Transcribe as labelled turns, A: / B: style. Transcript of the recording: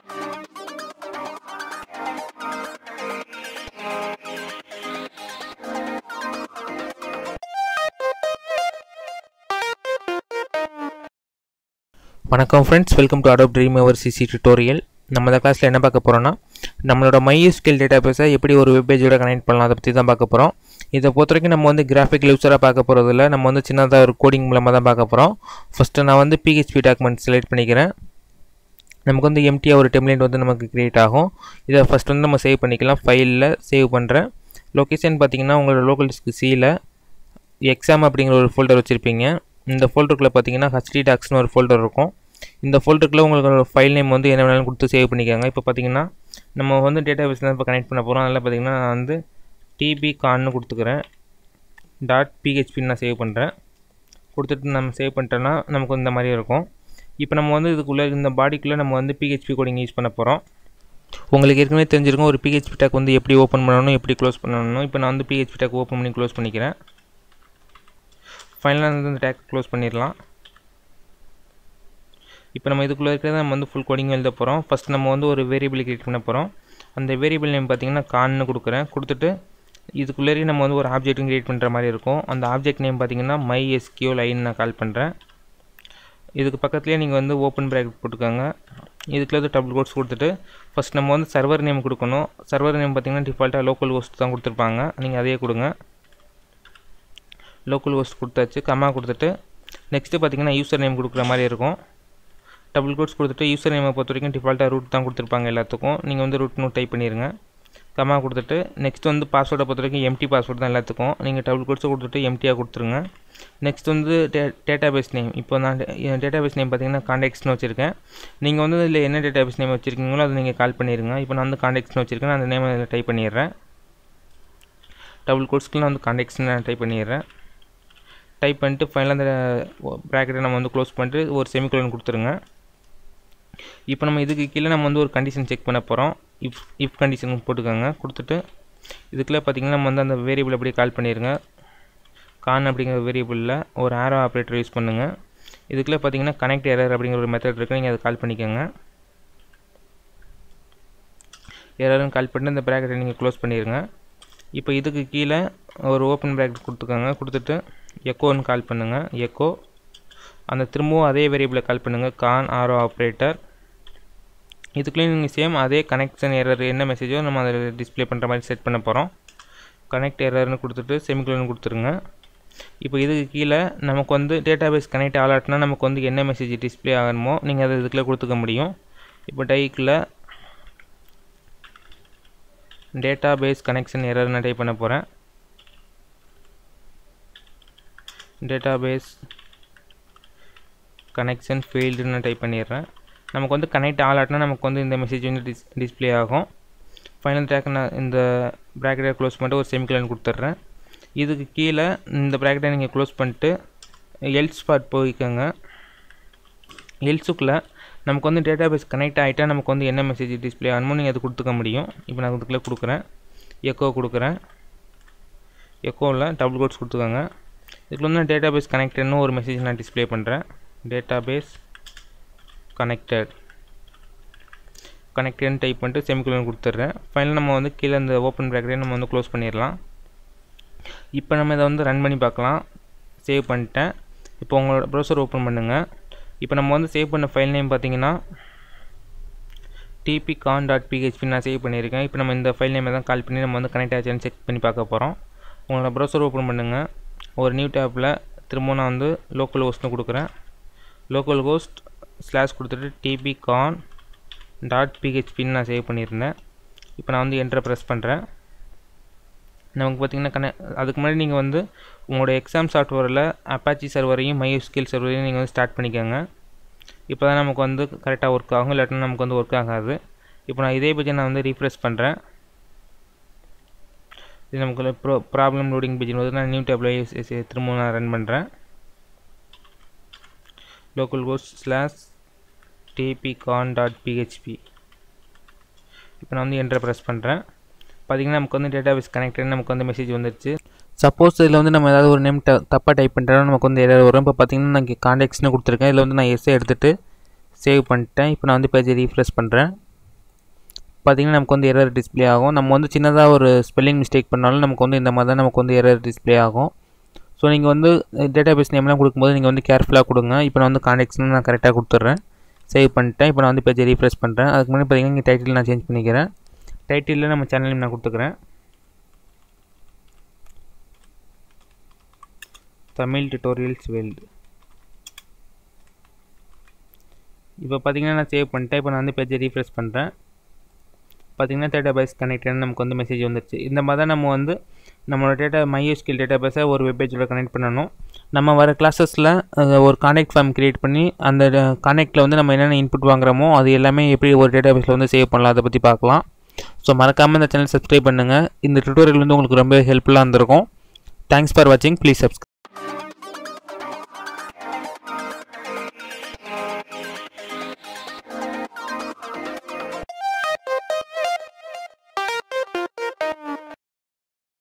A: வணக்கம் friends welcome to Adobe Dreamweaver CC tutorial நம்ம இந்த கிளாஸில் என்ன பார்க்க போகிறோம்னா நம்மளோட மைஎஸ்கில் டேட்டா பேஸை எப்படி ஒரு வெப்பேஜோட கனெக்ட் பண்ணலாம் அதை பற்றி தான் பார்க்க போகிறோம் இதை பொறுத்த வரைக்கும் நம்ம வந்து கிராஃபிக் யூஸராக பார்க்க போகிறதில்ல நம்ம வந்து சின்னதாக ஒரு கோடிங் மூலமாக தான் பார்க்க போகிறோம் ஃபஸ்ட்டு நான் வந்து பிஹெச்பி டாக்குமெண்ட் செலக்ட் பண்ணிக்கிறேன் நமக்கு வந்து எம்டியாக ஒரு டெம்ப்ளேட் வந்து நமக்கு க்ரியேட் ஆகும் இதை ஃபஸ்ட் வந்து நம்ம சேவ் பண்ணிக்கலாம் ஃபைலில் சேவ் பண்ணுறேன் லொக்கேஷன் பார்த்தீங்கன்னா உங்களோட லோக்கல் டிஸ்க் சியில் எக்ஸாம் அப்படிங்கிற ஒரு ஃபோல்டர் வச்சுருப்பீங்க இந்த ஃபோல்டருக்குள்ளே பார்த்தீங்கன்னா ஹச்டி டாக்ஸ்னு ஒரு ஃபோல்டர் இருக்கும் இந்த ஃபோல்டருக்குள்ளே உங்களுக்கு ஃபைல் நேம் வந்து என்ன வேணாலும் கொடுத்து சேவ் பண்ணிக்கோங்க இப்போ பார்த்தீங்கன்னா நம்ம வந்து டேட்டா பேஸ் தான் இப்போ கனெக்ட் பண்ண போகிறோம் அதில் பார்த்தீங்கன்னா நான் வந்து டிபி கான்னு கொடுத்துக்கிறேன் டாட் பிஹெச்பின்னு நான் சேவ் பண்ணுறேன் கொடுத்துட்டு நம்ம சேவ் பண்ணிட்டோன்னா நமக்கு இந்த மாதிரி இருக்கும் இப்போ நம்ம வந்து இதுக்குள்ளே இந்த பாடிக்குள்ளே நம்ம வந்து பிஹெச்பி கோடிங் யூஸ் பண்ண போகிறோம் உங்களுக்கு ஏற்கனவே தெரிஞ்சிருக்கும் ஒரு பிஹெச்பி டேக் வந்து எப்படி ஓப்பன் பண்ணணும் எப்படி க்ளோஸ் பண்ணணும் இப்போ நான் வந்து பிஹெச்பி டேக் ஓப்பன் பண்ணி க்ளோஸ் பண்ணிக்கிறேன் ஃபைனலாக வந்து இந்த டேக் க்ளோஸ் பண்ணிடலாம் இப்போ நம்ம இதுக்குள்ளே இருக்கிறத நம்ம வந்து ஃபுல் கோடிங் எழுத போகிறோம் ஃபஸ்ட் நம்ம வந்து ஒரு வேரியபிள் கிரியேட் பண்ண போகிறோம் அந்த வேரியபிள் நேம் பார்த்தீங்கன்னா கான்னு கொடுக்குறேன் கொடுத்துட்டு இதுக்குள்ளேயே நம்ம வந்து ஒரு ஆப்ஜெக்ட்டும் கிரியேட் பண்ணுற மாதிரி இருக்கும் அந்த ஆப்ஜெக்ட் நேம் பார்த்தீங்கன்னா மை எஸ்கியூ லைன் நான் கால் பண்ணுறேன் இதுக்கு பக்கத்துலேயே நீங்கள் வந்து ஓப்பன் ப்ராக்கெட் போட்டுக்கோங்க இதுக்குள்ள வந்து டபுள் கோட்ஸ் கொடுத்துட்டு ஃபஸ்ட் நம்ம வந்து சர்வர் நேம் கொடுக்கணும் சர்வர் நேம் பார்த்தீங்கன்னா டிஃபால்ட்டாக லோக்கல் ஹோஸ்ட் தான் கொடுத்துருப்பாங்க நீங்கள் அதையே கொடுங்க லோக்கல் ஹோஸ்ட் கொடுத்தாச்சு கம்மா கொடுத்துட்டு நெக்ஸ்ட்டு பார்த்தீங்கன்னா யூசர் நேம் கொடுக்குற மாதிரி இருக்கும் டபுள் கோட்ஸ் கொடுத்துட்டு யூசர் நேமை பொறுத்த வரைக்கும் டிஃபால்ட்டாக ரூட் தான் கொடுத்துருப்பாங்க எல்லாத்துக்கும் நீங்கள் வந்து ரூட் நோட் டைப் பண்ணிடுங்க கம்மா கொடுத்துட்டு நெக்ஸ்ட் வந்து பாஸ்வேர்டை பொறுத்த வரைக்கும் எம்டி பாஸ்வேர்டு தான் எல்லாத்துக்கும் நீங்கள் டபுள் கோட்ஸை கொடுத்துட்டு எம்டியாக கொடுத்துருங்க நெக்ஸ்ட் வந்து டே டேட்டா பேஸ் நேம் இப்போ நான் டேட்டா பேஸ் நேம் பார்த்தீங்கன்னா காண்டெக்ட்ஸ்னு வச்சுருக்கேன் நீங்கள் வந்து இதில் என்ன டேட்டா பேஸ் நேம் வச்சுருக்கீங்களோ அதை நீங்கள் கால் பண்ணிடுங்க இப்போ நான் வந்து காண்டெக்ட்ஸ்னு வச்சுருக்கேன் அந்த நேம் அதில் டைப் பண்ணிடுறேன் டபுள் கோட்ஸ்க்கு நான் வந்து காண்டெக்ட்ஸ்னு நான் டைப் பண்ணிடுறேன் டைப் பண்ணிட்டு ஃபைனலாக அந்த ப்ராக்கெட்டை நம்ம வந்து க்ளோஸ் பண்ணிட்டு ஒரு செமிகுலன் கொடுத்துருங்க இப்போ நம்ம இதுக்கு கீழே நம்ம வந்து ஒரு கண்டிஷன் செக் பண்ண போகிறோம் இஃப் இஃப் கண்டிஷன் போட்டுக்கோங்க கொடுத்துட்டு இதுக்குள்ளே பார்த்திங்கன்னா நம்ம வந்து அந்த வேரியபிள் அப்படியே கால் பண்ணிடுங்க கான் அப்படிங்கிற வேரியபிளில் ஒரு ஆரோ ஆப்ரேட்டர் யூஸ் பண்ணுங்கள் இதுக்குள்ளே பார்த்தீங்கன்னா கனெக்ட் எரர் அப்படிங்கிற ஒரு மெத்தட் இருக்குது நீங்கள் அதை கால் பண்ணிக்கோங்க எரர்னு கால் பண்ணிட்டு இந்த ப்ராக்கெட்டை நீங்கள் க்ளோஸ் பண்ணிடுங்க இப்போ இதுக்கு கீழே ஒரு ஓப்பன் ப்ராக்கெட் கொடுத்துக்கோங்க கொடுத்துட்டு எக்கோன்னு கால் பண்ணுங்கள் எக்கோ அந்த திரும்பவும் அதே வேரியபிளை கால் பண்ணுங்கள் கான் ஆரோ ஆப்ரேட்டர் இதுக்குள்ளேயும் நீங்கள் சேம் அதே கனெக்ஷன் எரர் என்ன மெசேஜோ நம்ம அதில் டிஸ்பிளே பண்ணுற மாதிரி செட் பண்ண போகிறோம் கனெக்ட் எரர்னு கொடுத்துட்டு செமிகுலன் கொடுத்துருங்க இப்போ இதுக்கு கீழே நமக்கு வந்து டேட்டா பேஸ் கனெக்ட் ஆகலாட்டினா நமக்கு வந்து என்ன மெசேஜ் டிஸ்பிளே ஆகணுமோ நீங்கள் அதை இதுக்குள்ளே கொடுத்துக்க முடியும் இப்போ டைக்கில் டேட்டா பேஸ் கனெக்ஷன் எரர் நான் டைப் பண்ண போகிறேன் டேட்டா பேஸ் கனெக்ஷன் ஃபெயில்டுன்னு டைப் பண்ணிடுறேன் நமக்கு வந்து கனெக்ட் ஆகலாட்டினா நமக்கு வந்து இந்த மெசேஜ் வந்து டிஸ் டிஸ்பிளே ஆகும் ஃபைனல் ட்ராக் நான் இந்த ப்ராக்கெட்டை க்ளோஸ் பண்ணிட்டு ஒரு செமிகுலன் கொடுத்துட்றேன் இதுக்கு கீழே இந்த ப்ராக்கெட்டை நீங்கள் க்ளோஸ் பண்ணிட்டு எல்ஸ் ஸ்பாட் போய்க்கோங்க எல்ஸுக்குள்ளே நமக்கு வந்து டேட்டா பேஸ் கனெக்ட் ஆகிட்டா நமக்கு வந்து என்ன மெசேஜ் டிஸ்பிளே ஆகணுமோ நீங்கள் அது கொடுத்துக்க முடியும் இப்போ நான் இதுக்குள்ளே கொடுக்குறேன் எக்கோ கொடுக்குறேன் எக்கோவில் டபுள் கோட்ஸ் கொடுத்துக்கோங்க இதுக்குள்ள வந்து டேட்டா பேஸ் கனெக்டட்னு ஒரு மெசேஜ் நான் டிஸ்பிளே பண்ணுறேன் டேட்டா பேஸ் கனெக்டட் கனெக்டட்னு டைப் பண்ணிட்டு செமிகுலன் கொடுத்துட்றேன் ஃபைனல் நம்ம வந்து கீழே இந்த ஓப்பன் ப்ராக்கெட்டை நம்ம வந்து க்ளோஸ் பண்ணிடலாம் இப்போ நம்ம இதை வந்து ரன் பண்ணி பார்க்கலாம் சேவ் பண்ணிட்டேன் இப்போ உங்களோட ப்ரௌசர் ஓப்பன் பண்ணுங்கள் இப்போ நம்ம வந்து சேவ் பண்ண ஃபைல் நேம் பார்த்தீங்கன்னா டிபி கான் டாட் பிஹெச்பி நான் சேவ் பண்ணியிருக்கேன் இப்போ நம்ம இந்த ஃபைல் நேமை தான் கால் பண்ணி நம்ம வந்து கனெக்ட் ஆச்சுன்னு செக் பண்ணி பார்க்க போகிறோம் உங்களோட ப்ரௌசர் ஓப்பன் பண்ணுங்கள் ஒரு நியூ டேப்பில் திரும்ப நான் வந்து லோக்கல் ஹோஸ்ட்னு கொடுக்குறேன் லோக்கல் ஹோஸ்ட் ஸ்லாஷ் கொடுத்துட்டு டிபி கான் டாட் பிஹெச்பின்னு நான் சேவ் பண்ணியிருந்தேன் இப்போ நான் வந்து என்ட்ரை ப்ரெஸ் பண்ணுறேன் நமக்கு பார்த்திங்கன்னா கனெ அதுக்கு முன்னாடி நீங்கள் வந்து உங்களோட எக்ஸாம் சாஃப்ட்வேரில் அப்பாச்சி சர்வரையும் மைஸ்கில் சர்வரையும் நீங்கள் வந்து ஸ்டார்ட் பண்ணிக்கோங்க இப்போ தான் நமக்கு வந்து கரெக்டாக ஒர்க் ஆகும் இல்லாட்டினா நமக்கு வந்து ஒர்க் ஆகாது இப்போ நான் இதே பற்றி நான் வந்து ரீஃப்ரெஷ் பண்ணுறேன் இது நமக்கு ப்ரோ ப்ராப்ளம் லோடிங் பேஜின் வந்து நான் நியூ டேப்பில் திரும்ப நான் ரன் பண்ணுறேன் localhost slash DB con dot PHP இப்போ நான் வந்து என்ட்ரை ப்ரெஸ் பண்ணுறேன் பார்த்திங்கன்னா நமக்கு வந்து டேட்டா பேஸ் கனெக்டட் நமக்கு வந்து மெசேஜ் வந்துருச்சு சப்போஸ் இதில் வந்து நம்ம ஏதாவது ஒரு நேம் ட தப்பாக டைப் பண்ணுறோம் நமக்கு வந்து எதாவது வரும் இப்போ பார்த்திங்கன்னா நான் காண்டெக்ட்ஸ்னு கொடுத்துருக்கேன் இதில் வந்து நான் எஸ்ஸை எடுத்துகிட்டு சேவ் பண்ணிட்டேன் இப்போ நான் வந்து பேஜை ரீஃப்ரெஷ் பண்ணுறேன் பார்த்தீங்கன்னா நமக்கு வந்து எரர் டிஸ்ப்ளே ஆகும் நம்ம வந்து சின்னதாக ஒரு ஸ்பெல்லிங் மிஸ்டேக் பண்ணாலும் நமக்கு வந்து இந்த மாதிரி தான் நமக்கு வந்து எரர் டிஸ்ப்ளே ஆகும் ஸோ நீங்கள் வந்து டேட்டா பேஸ் நேம்லாம் கொடுக்கும்போது நீங்கள் வந்து கேர்ஃபுல்லாக கொடுங்க இப்போ நான் வந்து கான்டெக்ட்ஸ்னு நான் கரெக்டாக கொடுத்துட்றேன் சேவ் பண்ணிட்டேன் இப்போ நான் வந்து பேஜை ரீஃப்ரெஷ் பண்ணுறேன் அதுக்கு முன்னாடி பார்த்தீங்கன்னா இங்கே டைட்டில் நான் சேஞ்ச் பண்ணிக்கிறேன் டைட்டிலில் நம்ம சேனல் நான் கொடுத்துக்கிறேன் தமிழ் டியூட்டோரியல்ஸ் வேல்டு இப்போ பார்த்தீங்கன்னா நான் சேவ் பண்ணிட்டேன் இப்போ நான் வந்து பேஜை ரீஃப்ரெஷ் பண்ணுறேன் பார்த்தீங்கன்னா டேட்டா பேஸ் கனெக்டட்னு நமக்கு வந்து மெசேஜ் வந்துருச்சு இந்த மாதிரி தான் நம்ம வந்து நம்மளோட டேட்டா மையோஸ்கில் டேட்டா பேஸை ஒரு வெப்பேஜோட கனெக்ட் பண்ணணும் நம்ம வர கிளாஸஸில் ஒரு கான்டெக்ட் ஃபார்ம் க்ரியேட் பண்ணி அந்த கான்டெக்ட்டில் வந்து நம்ம என்னென்ன இன்புட் வாங்குறோமோ அது எல்லாமே எப்படி ஒரு டேட்டா பேஸில் வந்து சேவ் பண்ணலாம் அதை பற்றி பார்க்கலாம் ஸோ மறக்காமல் இந்த சேனல் சப்ஸ்கிரைப் பண்ணுங்கள் இந்த டுட்டோரியல் வந்து உங்களுக்கு ரொம்ப ஹெல்ப்ஃபுல்லாக இருந்திருக்கும் தேங்க்ஸ் ஃபார் வாட்சிங் ப்ளீஸ் சப்ஸ்கிரைப்